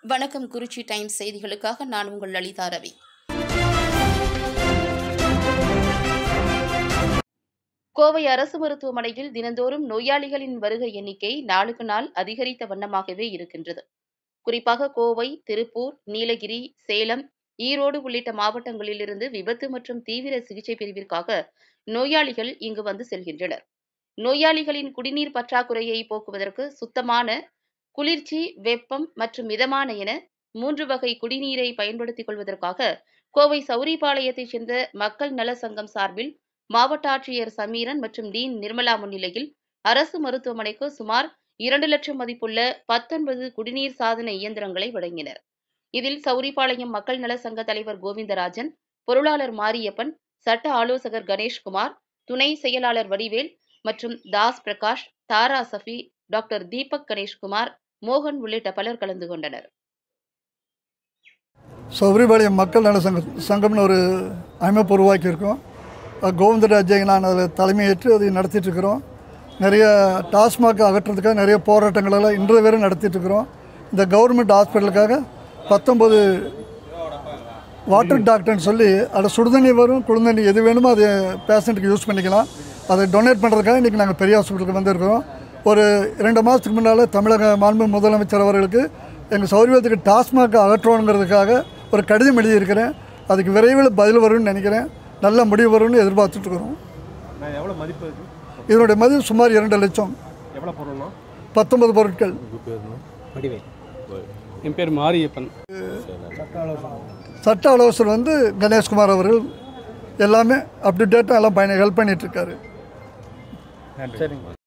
வணக்கம் குறிச்சி டைம்ஸ் செய்திகளுக்காக நான் உங்கள் லலிதா ரவி கோவை அரசு மருத்துவமனையில் தினந்தோறும் நோயாளிகளின் வருகை எண்ணிக்கை நாளுக்கு நாள் அதிகரித்த வண்ணமாகவே இருக்கின்றது குறிப்பாக கோவை திருப்பூர் நீலகிரி சேலம் ஈரோடு உள்ளிட்ட மாவட்டங்களிலிருந்து விபத்து மற்றும் தீவிர சிகிச்சை பிரிவிற்காக நோயாளிகள் இங்கு வந்து செல்கின்றனர் நோயாளிகளின் குடிநீர் பற்றாக்குறையை போக்குவதற்கு சுத்தமான குளிர்ச்சி வெப்பம் மற்றும் மிதமான என மூன்று வகை குடிநீரை பயன்படுத்திக் கொள்வதற்காக கோவை சௌரிபாளையத்தைச் சேர்ந்த மக்கள் நல சங்கம் சார்பில் மாவட்ட ஆட்சியர் சமீரன் மற்றும் டீன் நிர்மலா முன்னிலையில் அரசு மருத்துவமனைக்கு சுமார் இரண்டு லட்சம் மதிப்புள்ள பத்தொன்பது குடிநீர் சாதன இயந்திரங்களை வழங்கினர் இதில் சௌரிபாளையம் மக்கள் நல சங்க தலைவர் கோவிந்தராஜன் பொருளாளர் மாரியப்பன் சட்ட ஆலோசகர் கணேஷ்குமார் துணை செயலாளர் வடிவேல் மற்றும் தாஸ் பிரகாஷ் தாரா சஃபி டாக்டர் தீபக் கணேஷ்குமார் மோகன் உள்ளிட்ட பலர் கலந்து கொண்டனர் சௌரிபாளையம் மக்கள் நல சங்க சங்கம்னு ஒரு அமைப்பு உருவாக்கியிருக்கோம் அஹ் கோவிந்தராஜ் நான் அதில் தலைமையேற்று அதை நடத்திட்டு இருக்கிறோம் நிறைய டாஸ்மாக் அகற்றுறதுக்காக நிறைய போராட்டங்களெல்லாம் இன்று வரை நடத்திட்டு இருக்கிறோம் இந்த கவர்மெண்ட் ஹாஸ்பிட்டலுக்காக பத்தொம்பது வாட்டர் டாக்டர்னு சொல்லி அதில் சுடுதண்ணி வரும் குளிர்தண்ணி எது வேணுமோ அது பேஷண்ட்டுக்கு யூஸ் பண்ணிக்கலாம் அதை டொனேட் பண்ணுறதுக்காக இன்றைக்கி நாங்கள் பெரிய ஹாஸ்பிட்டலுக்கு வந்திருக்கிறோம் ஒரு இரண்டு மாதத்துக்கு முன்னால் தமிழக மாண்பு முதலமைச்சர் அவர்களுக்கு எங்கள் சௌரியத்துக்கு டாஸ்மாக் அகற்றணுங்கிறதுக்காக ஒரு கடிதம் எழுதியிருக்கிறேன் அதுக்கு விரைவில் பதில் வரும்னு நினைக்கிறேன் நல்ல முடிவு வரும்னு எதிர்பார்த்துட்ருக்குறோம் நான் எவ்வளோ மதிப்பு இது இதனுடைய மதிப்பு சுமார் இரண்டு லட்சம் எவ்வளோ பொருள்னா பத்தொன்பது பொருட்கள் என் பேர் மாரியப்பன் சட்ட ஆலோசகர் வந்து கணேஷ்குமார் அவர்கள் எல்லாமே அப் டு டேட்டாக எல்லாம் பயணம் ஹெல்ப் பண்ணிகிட்ருக்காரு சரிங்க